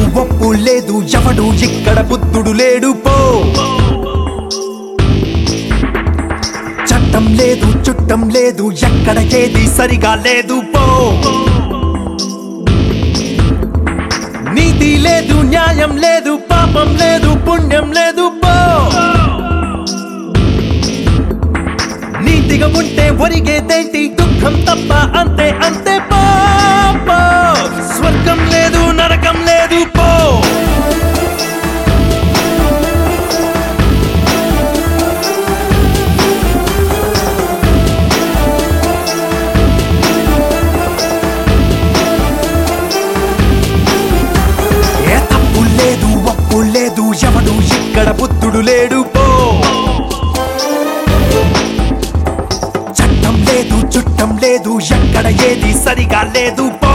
ఒప్పు లేదు ఎవడు ఇక్కడ బుద్ధుడు లేడు పో చట్టం లేదు చుట్టం లేదు ఎక్కడ ఏది సరిగా లేదు పో నీతి లేదు న్యాయం లేదు పాపం లేదు పుణ్యం లేదు పో నీతిగా ఉంటే ఒరిగేదేంటి దుఃఖం తప్ప అంతే అంతే పో పో. స్వర్గం లేదు నరకం లేదు పో ఏ తప్పు లేదు ఒప్పు లేదు ఎవడు ఇక్కడ బుద్ధుడు లేడు పో చట్టం లేదు చుట్టం లేదు ఎక్కడ ఏది సరిగా లేదు పో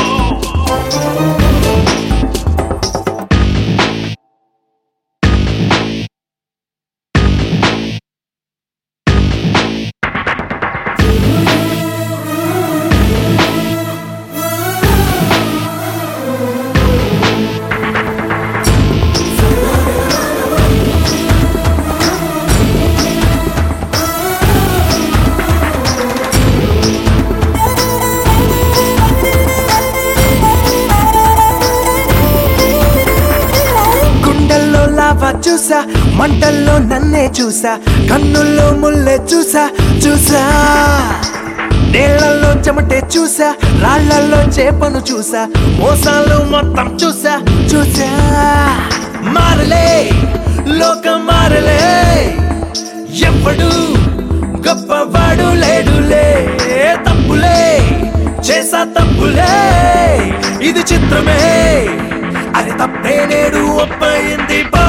గుండెల్లో లావా చూసా మంటల్లో నన్నే చూసా కన్నుల్లో ముల్లే చూసా చూసా నీళ్ళల్లో చెమటే చూసా రాళ్లల్లో చేపను చూసా మోసాలు మొత్తం చూసా చూసా మారలే లోకం మారలే ఎప్పుడు గొప్పవాడు లేడులే తప్పులే చేసా తప్పులే ఇది చిత్రమే అది తప్పే నేడు ఒప్పయింది పో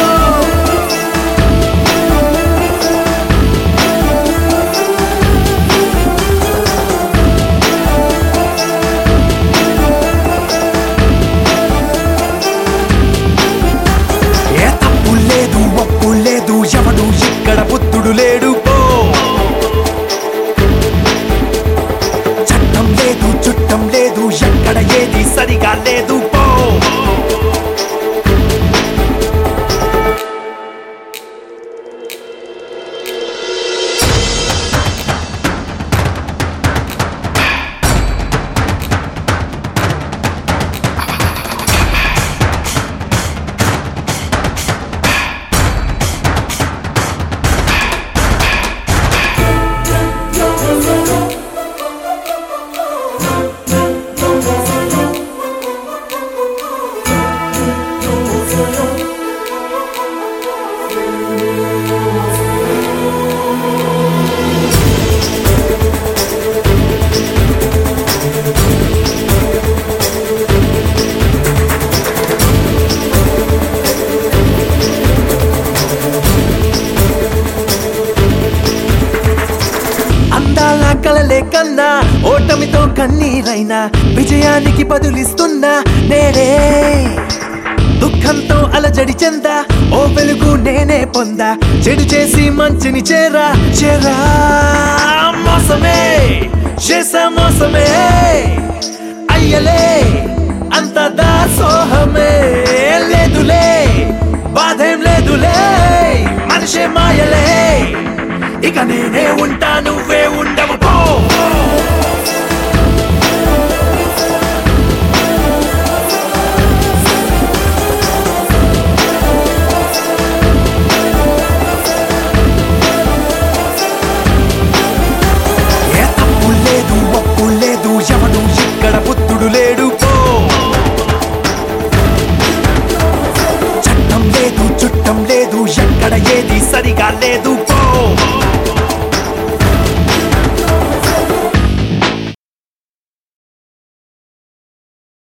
ఏ తప్పు లేదు ఒప్పు లేదు ఎవడు ఇక్కడ బుద్ధుడు లేడు పో చట్టం లేదు చుట్టం లేదు ఎక్కడ ఏది సరిగా లేదు పో అందాల కలలే కన్నా ఓటమితో కన్నీరైనా విజయానికి బదులిస్తున్నా నేనే దుఃఖంతో అలజడి చెందా ఓ వెలుగు నేనే పొందా చెడు చేసి మంచిని చేరా చేరా మోసమే చేసా మోసమే అయ్యలే అంత దాసోహమే లేదులే బాధేం లేదులే మనిషే మాయలే ఇక నేనే ఉంటా నువ్వే ఉండవు పో ఏ తప్పు లేదు ఒప్పు లేదు ఎవడు ఇక్కడ బుద్ధుడు లేడు పో చట్టం లేదు చుట్టం లేదు ఎక్కడ ఏది సరిగా లేదు